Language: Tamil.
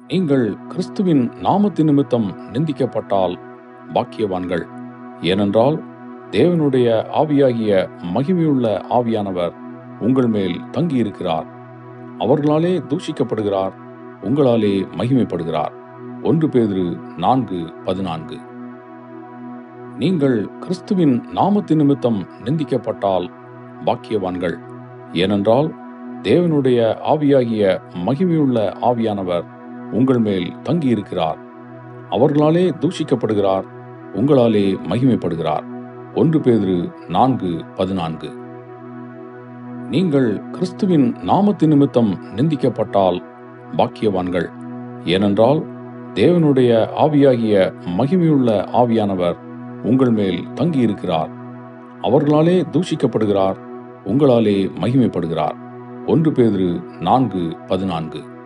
நீங்கள் கிறிஸ்துவின் நாமத்தின் நிமித்தம் நிந்திக்கப்பட்டால் பாக்கியவான்கள் ஏனென்றால் தேவனுடைய ஆவியாகிய மகிமையுள்ள ஆவியானவர் உங்கள் மேல் தங்கியிருக்கிறார் அவர்களாலே தூஷிக்கப்படுகிறார் உங்களாலே மகிமைப்படுகிறார் ஒன்று பேதுரு நான்கு பதினான்கு நீங்கள் கிறிஸ்துவின் நாமத்தின் நிமித்தம் நிந்திக்கப்பட்டால் பாக்கியவான்கள் ஏனென்றால் தேவனுடைய ஆவியாகிய மகிமையுள்ள ஆவியானவர் உங்கள் மேல் தங்கியிருக்கிறார் அவர்களாலே தூஷிக்கப்படுகிறார் உங்களாலே மகிமைப்படுகிறார் ஒன்று பேதுரு நான்கு பதினான்கு நீங்கள் கிறிஸ்துவின் நாமத்தின் நிமித்தம் நிந்திக்கப்பட்டால் பாக்கியவான்கள் ஏனென்றால் தேவனுடைய ஆவியாகிய மகிமையுள்ள ஆவியானவர் உங்கள் மேல் தங்கியிருக்கிறார் அவர்களாலே தூஷிக்கப்படுகிறார் உங்களாலே மகிமைப்படுகிறார் ஒன்று பேதுரு நான்கு பதினான்கு